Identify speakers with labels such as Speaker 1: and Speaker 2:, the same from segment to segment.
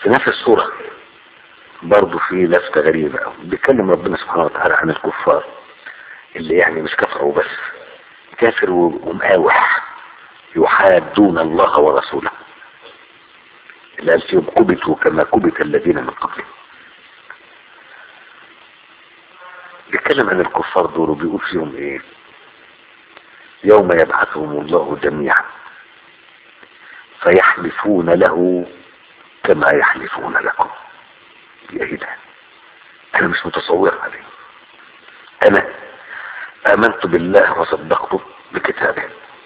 Speaker 1: في نفس السورة برضه في لفتة غريبة أوي بيتكلم ربنا سبحانه وتعالى عن الكفار اللي يعني مش كفروا بس كافر ومقاوح يحادون الله ورسوله اللي قال فيهم كبتوا كما كبت الذين من قبلهم بيتكلم عن الكفار دول وبيقول فيهم ايه يوم يبعثهم الله جميعا فيحلفون له كما يحلفون لكم ايه ده انا مش متصور عليه انا امنت بالله وصدقت بكتابه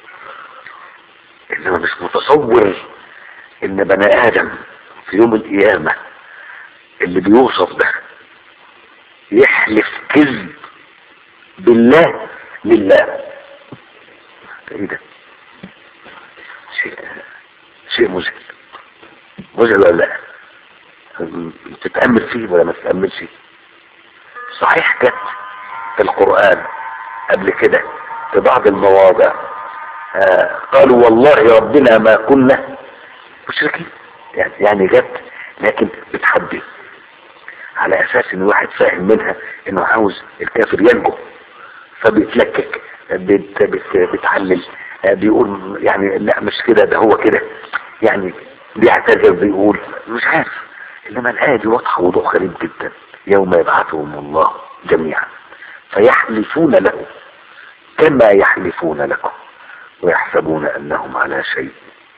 Speaker 1: انما مش متصور ان بني ادم في يوم القيامة اللي بيوصف ده يحلف كذب بالله لله ايه ده شيء شيء مذهل مذهل ولا لا تتأمل فيه ولا ما تتأملش صحيح جت في القرآن قبل كده في بعض المواضع آه قالوا والله ربنا ما كنا مشركين يعني يعني جت لكن بتحدي على اساس ان واحد فاهم منها انه عاوز الكافر ينجو فبيتلكك بت بت بتحلل بيقول يعني لا مش كده ده هو كده يعني بيعتذر بيقول مش عارف انما الايه دي واضحه وضوح غريب جدا يوم يبعثهم الله جميعا فيحلفون له كما يحلفون لكم ويحسبون انهم على شيء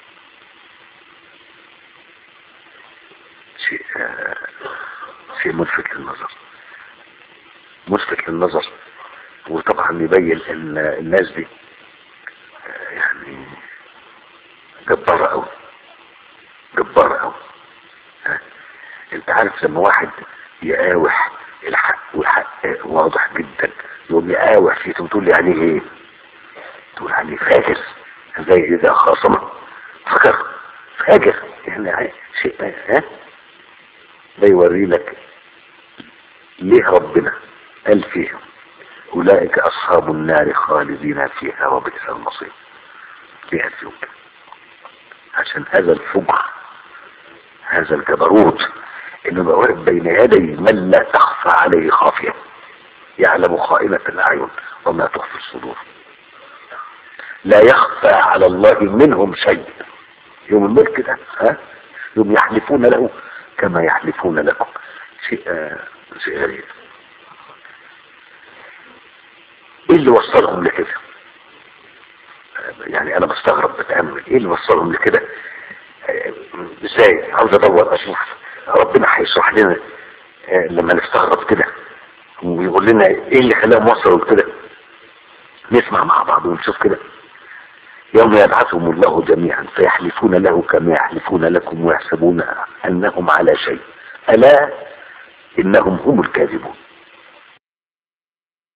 Speaker 1: شيء شيء ملفت للنظر ملفت للنظر وطبعا يبين ان الناس دي يعني جبارة قوي جبارة قوي انت عارف لما واحد يقاوح الحق والحق واضح جدا يقوم يقاوح فيه تقول لي يعني ايه تقول يعني فاجر زي اذا خاصم فكر فاجر يعني شيء ها ده يوري لك ليه ربنا قال فيهم أولئك أصحاب النار خالدين فيها وبئس المصير ليه فيهم عشان هذا الفجر هذا الجبروت انه بقى واقف بين يدي من لا تخفى عليه خافية يعلم خائنة الأعين وما تخفي الصدور لا يخفى على الله منهم شيء يوم الملك ده ها يوم يحلفون له كما يحلفون لكم شيء آه شيء غريب ايه اللي وصلهم لكده يعني انا بستغرب بتأمل ايه اللي وصلهم لكده ازاي عاوز ادور اشوف ربنا هيشرح لنا لما نستغرب كده ويقول لنا ايه اللي خلاهم وصلوا لكده نسمع مع بعض ونشوف كده يوم يبعثهم الله جميعا فيحلفون له كما يحلفون لكم ويحسبون انهم على شيء الا انهم هم الكاذبون